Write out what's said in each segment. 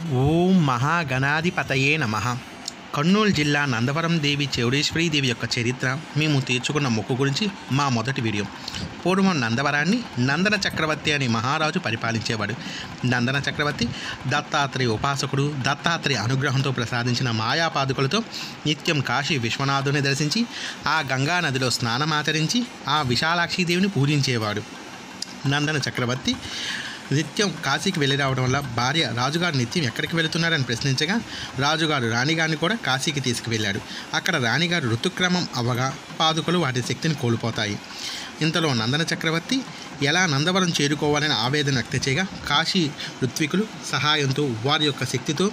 ఓం మహాగణాధిపతయే నమ కర్నూలు జిల్లా నందవరం దేవి చౌడేశ్వరి దేవి యొక్క చరిత్ర మేము తీర్చుకున్న మొక్కు గురించి మా మొదటి వీడియో పూర్వం నందవరాన్ని నందన చక్రవర్తి అనే మహారాజు పరిపాలించేవాడు నందన చక్రవర్తి దత్తాత్రేయ ఉపాసకుడు దత్తాత్రేయ అనుగ్రహంతో ప్రసాదించిన మాయాపాదుకలతో నిత్యం కాశీ విశ్వనాథుని దర్శించి ఆ గంగా నదిలో స్నానమాచరించి ఆ విశాలాక్షిదేవిని పూజించేవాడు నందన చక్రవర్తి నిత్యం కాశీకి వెళ్ళి రావడం వల్ల భార్య రాజుగారు నిత్యం ఎక్కడికి వెళుతున్నారని ప్రశ్నించగా రాజుగారు రాణిగారిని కూడా కాశీకి తీసుకువెళ్ళాడు అక్కడ రాణిగారు ఋతుక్రమం అవ్వగా పాదుకలు వాటి శక్తిని కోల్పోతాయి ఇంతలో నందన చక్రవర్తి ఎలా నందవరం చేరుకోవాలని ఆవేదన వ్యక్తం చేయగా కాశీ ఋత్వికులు సహాయంతో వారి యొక్క శక్తితో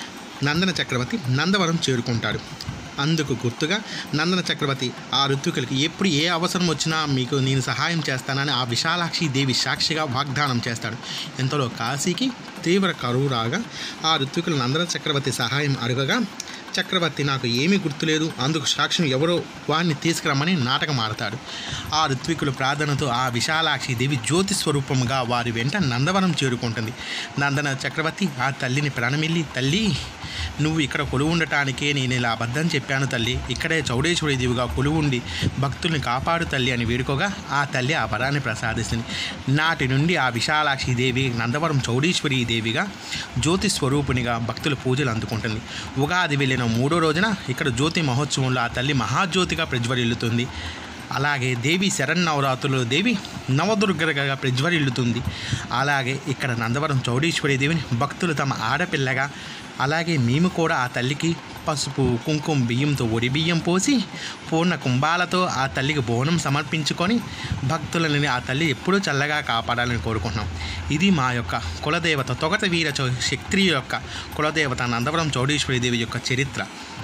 నందన చక్రవర్తి నందవరం చేరుకుంటాడు అందుకు గుర్తుగా నందన చక్రవర్తి ఆ ఋత్వికులకి ఎప్పుడు ఏ అవసరం వచ్చినా మీకు నేను సహాయం చేస్తానని ఆ విశాలాక్షి దేవి సాక్షిగా వాగ్దానం చేస్తాడు ఇంతలో కాశీకి తీవ్ర కరువు రాగా ఆ ఋత్వికులు నందన చక్రవర్తి సహాయం అడగగా చక్రవర్తి నాకు ఏమీ గుర్తులేదు అందుకు సాక్ష్యం ఎవరో వారిని తీసుకురమ్మని నాటకం ఆడతాడు ఆ ఋత్వికుల ప్రార్థనతో ఆ విశాలాక్షి దేవి జ్యోతి స్వరూపంగా వారి వెంట నందవరం చేరుకుంటుంది నందన చక్రవర్తి ఆ తల్లిని ప్రణమిల్లి తల్లి నువ్వు ఇక్కడ కొలువు ఉండటానికే నేను ఇలా అబద్ధం చెప్పాను తల్లి ఇక్కడే చౌడేశ్వరి దేవిగా కొలువుండి భక్తుల్ని కాపాడు తల్లి అని వేడుకోగా ఆ తల్లి ఆ వరాన్ని ప్రసాదిస్తుంది నాటి నుండి ఆ విశాలాక్షి దేవి నందవరం చౌడేశ్వరి దేవిగా జ్యోతి స్వరూపునిగా భక్తుల పూజలు అందుకుంటుంది ఉగాది వెళ్ళిన మూడో రోజున ఇక్కడ జ్యోతి మహోత్సవంలో ఆ తల్లి మహాజ్యోతిగా ప్రజ్వరిల్లుతుంది అలాగే దేవి శరన్నవరాత్రులలో దేవి నవదుర్గగా ప్రజ్వరిల్లుతుంది అలాగే ఇక్కడ నందవరం చౌడేశ్వరి దేవిని భక్తులు తమ ఆడపిల్లగా అలాగే మేము కూడా ఆ తల్లికి పసుపు కుంకుమ బియ్యంతో ఒడి బియ్యం పోసి పూర్ణ కుంభాలతో ఆ తల్లికి బోనం సమర్పించుకొని భక్తులని ఆ తల్లి ఎప్పుడూ చల్లగా కాపాడాలని కోరుకుంటున్నాం ఇది మా యొక్క కులదేవత తొగత వీర చౌ- శక్తి యొక్క కులదేవత నందవరం చౌడేశ్వరి దేవి యొక్క చరిత్ర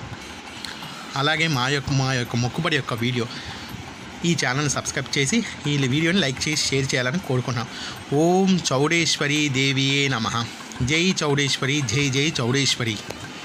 అలాగే మా యొక్క మా యొక్క మొక్కుబడి యొక్క వీడియో ఈ ఛానల్ని సబ్స్క్రైబ్ చేసి ఈ వీడియోని లైక్ చేసి షేర్ చేయాలని కోరుకుంటున్నాం ఓం చౌడేశ్వరి దేవియే నమ జై చౌడేశ్వరి జై జై చౌడేశ్వరి